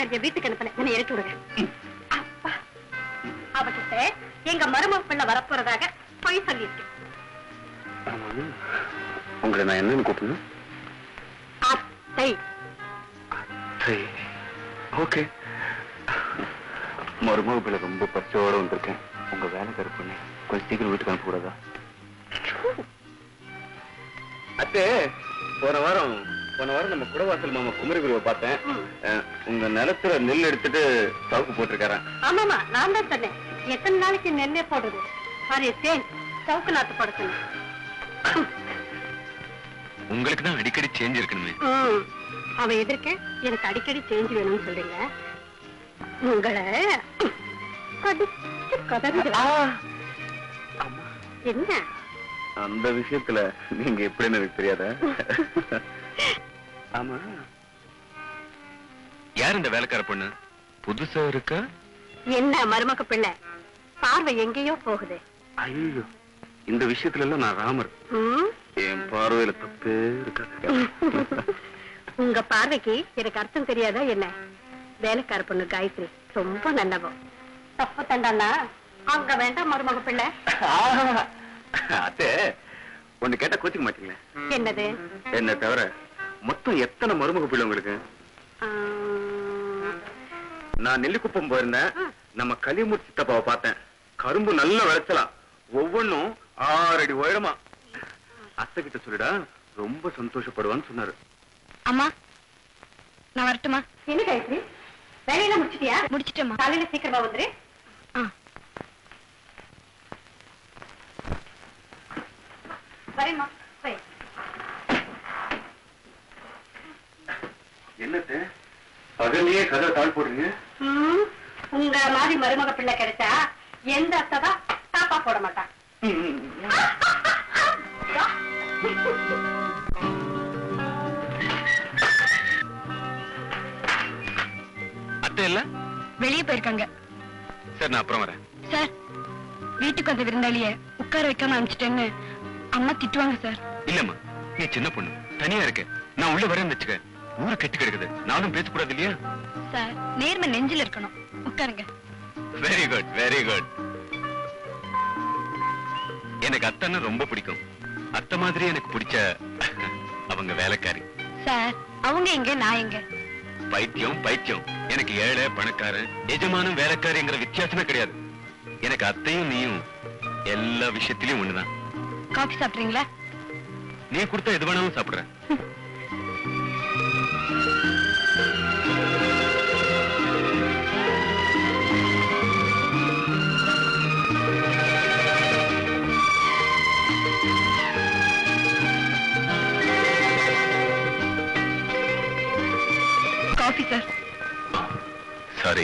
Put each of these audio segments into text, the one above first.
வேலைக்காரிய வீட்டுக்கு அனுப்பல என்ன இறக்கி விடுங்க அப்பா அவகிட்ட எங்க மருமக பிள்ளை வரப்போறதாக பொய் சொல்லியிருக்கு உங்களை நான் என்னன்னு கூப்பிடணும் அத்தை சரி ஓகே மருமக பிள்ளை ரொம்ப பச்சையோட வந்திருக்கேன் உங்க வேலைக்கார பொண்ணு கொஞ்சம் சீக்கிரம் வீட்டுக்கு அனுப்பக்கூடாதா அத்தே போன வாரம் போன வாரம் நம்ம குடவாசல் மாமா குமரி குருவை பார்த்தேன் ம். அஹ், உங்க நிலத்துல நெல் எடுத்துட்டு சவுக்கு போட்டிருக்காரன் ஆமாமா நான் தான் சொன்னேன் எத்தனை நாளைக்கு நெல்லே போடுறது சாரி தேன் சவுக்கு நாட்டு போட சொன்னேன் உங்களுக்கு தான் அடிக்கடி சேஞ்ச் இருக்கணுமே ம். அவ எதிர்க்க எனக்கு அடிக்கடி சேஞ்ச் வேணும்னு சொல்றீங்க உங்களை கடிச்சு கதறுகிறேன். என்ன அந்த விஷயத்துல நீங்க எப்படின்னு எனக்கு தெரியாத ஆமா யார் இந்த வேலைக்கார பொண்ணு புதுசா இருக்கா என்ன மருமக பிள்ளை பார்வை எங்கேயோ போகுது ஐயோ இந்த விஷயத்துல எல்லாம் நான் ராமர் ம்? என் பார்வையில தப்பே இருக்காது உங்க பார்வைக்கு எனக்கு அர்த்தம் தெரியாதா என்ன வேலைக்கார பொண்ணு காயத்ரி ரொம்ப நல்லவோ தப்பு தண்டானா அங்க வேண்டாம் மருமக பிள்ளை அத்தே ஒண்ணு கேட்டா கோச்சிக்க மாட்டீங்களே என்னது என்ன தவிர மொத்தம் எத்தனை மருமக பிள்ளை உங்களுக்கு ஆம், நான் நெல்லிக்குப்பம் போயிருந்தேன் ம். நம்ம களிமூர்த்தி சித்தப்பாவை பார்த்தேன் கரும்பு நல்ல விளைச்சலாம் ஒவ்வொன்னும் ஆறு அடி உயரமா அத்தை கிட்ட சொல்லிடா ரொம்ப சந்தோஷப்படுவான்னு சொன்னாரு அம்மா நான் வரட்டுமா என்ன காயத்ரி வேலையெல்லாம் முடிச்சிட்டியா முடிச்சிட்டேம்மா காலையில சீக்கிரமா வந்துரு ஆ வரேம்மா போய் என்னத்தை பகல்லையே கதை தாழ் போடுறீங்க ம், உங்க மாதிரி மருமக பிள்ளை கிடைச்சா எந்த அத்தை தான் தாப்பா போட மாட்டான் அத்தை இல்ல வெளியே போயிருக்காங்க சரி நான் அப்புறம் வரேன் சார் வீட்டுக்கு வந்த விருந்தாளிய உட்கார வைக்காம அனுப்பிச்சிட்டேன்னு அம்மா திட்டுவாங்க சார் இல்லம்மா நீ சின்ன பொண்ணு தனியா இருக்க நான் உள்ள வரேன்னு வச்சுக்க ஊரு கெட்டு கிடக்குது நானும் பேசக்கூடாது இல்லையா சார் நேர்மை நெஞ்சில் இருக்கணும் உட்காருங்க வெரி குட் வெரி குட் எனக்கு அத்தனை ரொம்ப பிடிக்கும் அத்தை மாதிரி எனக்கு பிடிச்ச அவங்க வேலைக்காரி சார் அவங்க எங்க நான் எங்க பைத்தியம் பைத்தியம் எனக்கு ஏழை பணக்காரன் எஜமானம் வேலைக்காரிங்கிற வித்தியாசமே கிடையாது எனக்கு அத்தையும் நீயும் எல்லா விஷயத்திலயும் ஒண்ணுதான் காபி சாப்பிட்றீங்களா நீ கொடுத்தா எது வேணாலும் சாப்பிடுறேன் காஃபி சார் சாரி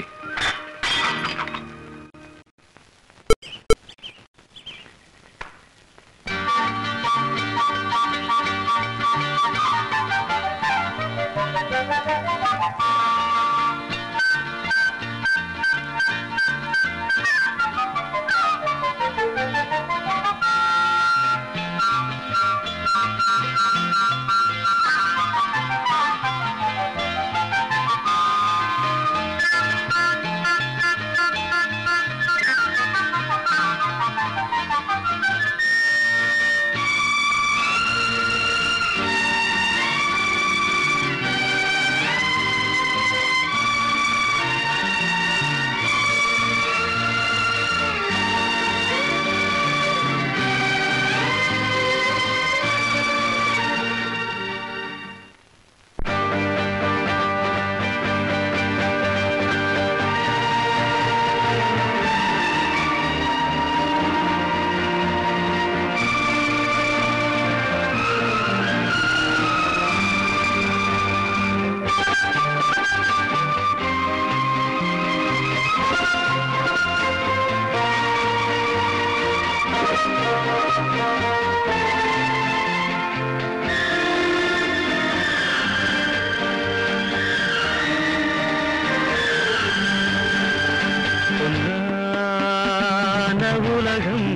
பொன்னான உலகம்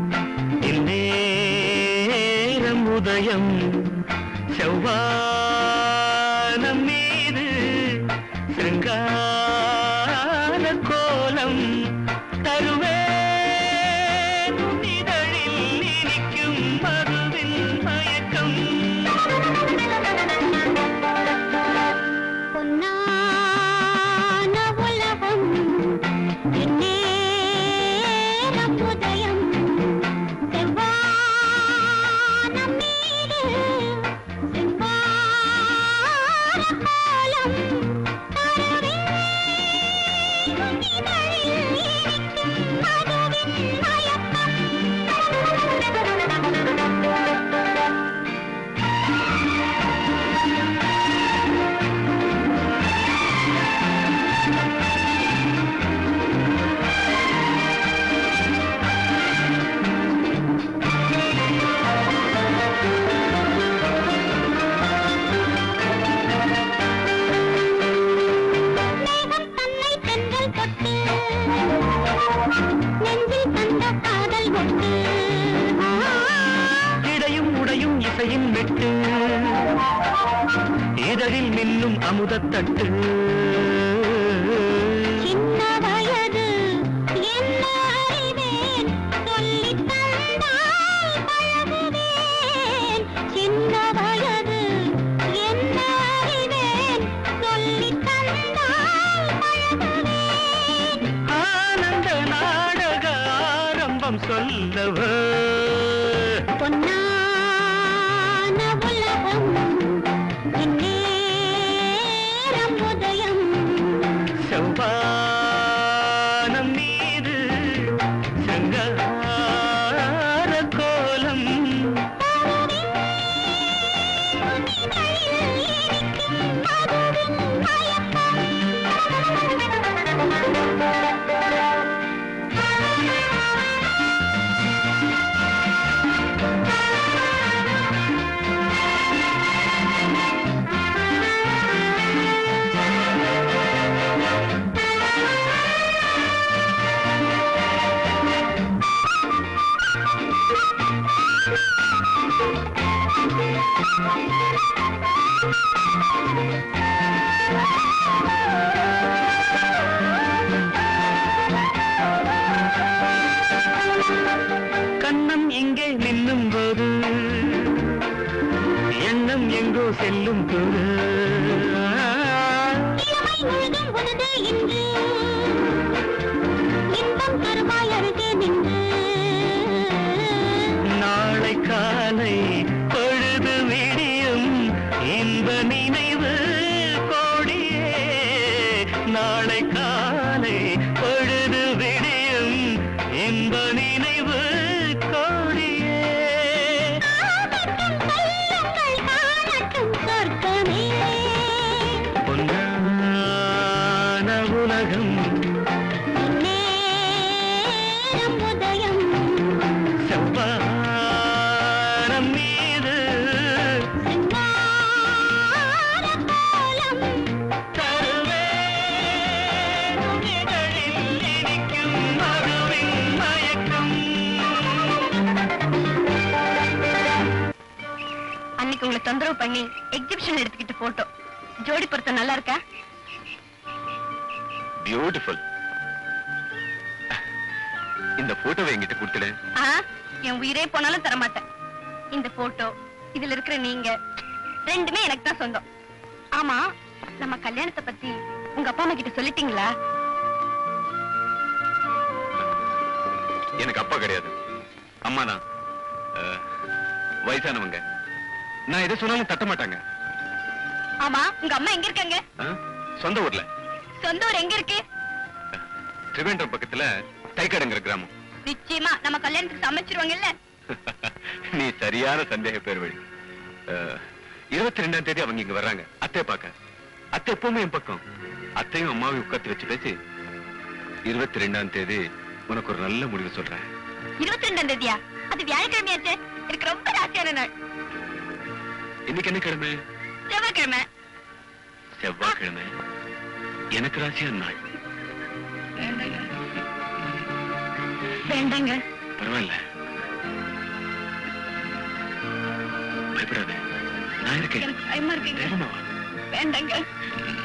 இந்நேரம் உதயம் செவ்வானம் மீது சிருங்கார ஆசையின் மெட்டு இதழில் மின்னும் அமுதத்தட்டு சின்ன வயது என்ன அறிவேன் சொல்லித் தந்தால் பழகுவேன் சின்ன வயது என்ன அறிவேன் சொல்லித் தந்தால் பழகுவேன் ஆனந்த நாடக ஆரம்பம் சொல்லவோ பொன்னான உலகம் இந்நேரம் உதயம் செவ்வானம் மீது சங்கார கோலம் கண்ணம் இங்கே நின்னும் போது எண்ணம் எங்கோ செல்லும் போது இளமை முழுதும் உனது இன்று இன்பம் தருவாய் அருகே நின்று நாளை காலை பொழுது விடியும் இன்ப நினைவு கோடியே நாளை காலை பொழுது விடியும் இன்ப நினைவு கோடியே காணட்டும் சொல்லுங்கள் காணட்டும் சொர்க்கமே பொன்னான உலகம் நேரம் உதயம் செவ்வானம் மீது சிங்கார கோலம் தருவேன் இதழில் இனிக்கும் மதுவின் மயக்கம் அன்னைக்கு உங்களை தொந்தரவு பண்ணி எக்ஸிபிஷன் எடுத்துக்கிட்டு போட்டோ ஜோடி பொருத்தம் நல்லா இருக்கா பியூட்டிஃபுல் இந்த போட்டோவை என்கிட்ட கொடுத்துடு ஆ என் உயிரே போனாலும் தரமாட்டேன் இந்த போட்டோ இதுல இருக்கிற நீங்க ரெண்டுமே எனக்கு தான் சொந்தம் ஆமா நம்ம கல்யாணத்தை பத்தி உங்க அப்பா அம்மா கிட்ட சொல்லிட்டீங்களா எனக்கு அப்பா கிடையாது அம்மா தான் அஹ், வயசானவங்க நான் எதை சொன்னாலும் தட்ட மாட்டாங்க ஆமா உங்க அம்மா எங்க இருக்காங்க அஹ், சொந்த ஊர்ல சொந்த ஊர் எங்க இருக்கு திரிவேண்டரம் பக்கத்துல தைக்கடங்கிற கிராமம் நிச்சயமா நம்ம கல்யாணத்துக்கு சமைச்சிருவாங்கல்ல நீ சரியான சந்தேக பேர் வழி இருபத்தி ரெண்டாம் தேதி அவங்க இங்க வர்றாங்க அத்தை பார்க்க அத்தை எப்பவுமே என் பக்கம் அத்தையும் அம்மாவையும் உட்காந்து வச்சு பேசி இருபத்தி ரெண்டாம் தேதி உனக்கு ஒரு நல்ல முடிவு சொல்றேன் இருபத்தி ரெண்டாம் தேதியா அது வியாழக்கிழமையாச்சே எனக்கு ரொம்ப ராசியான நாள் இன்னைக்கு என்ன கிழமை செவ்வாய்க்கிழமை செவ்வாய்க்கிழமை எனக்கு ராசியான நாள் வேண்டாங்க பரவாயில்ல பயப்படாத நான் இருக்கேன் எனக்கு பயமா இருக்குங்க தைரியமா வா. வேண்டாங்க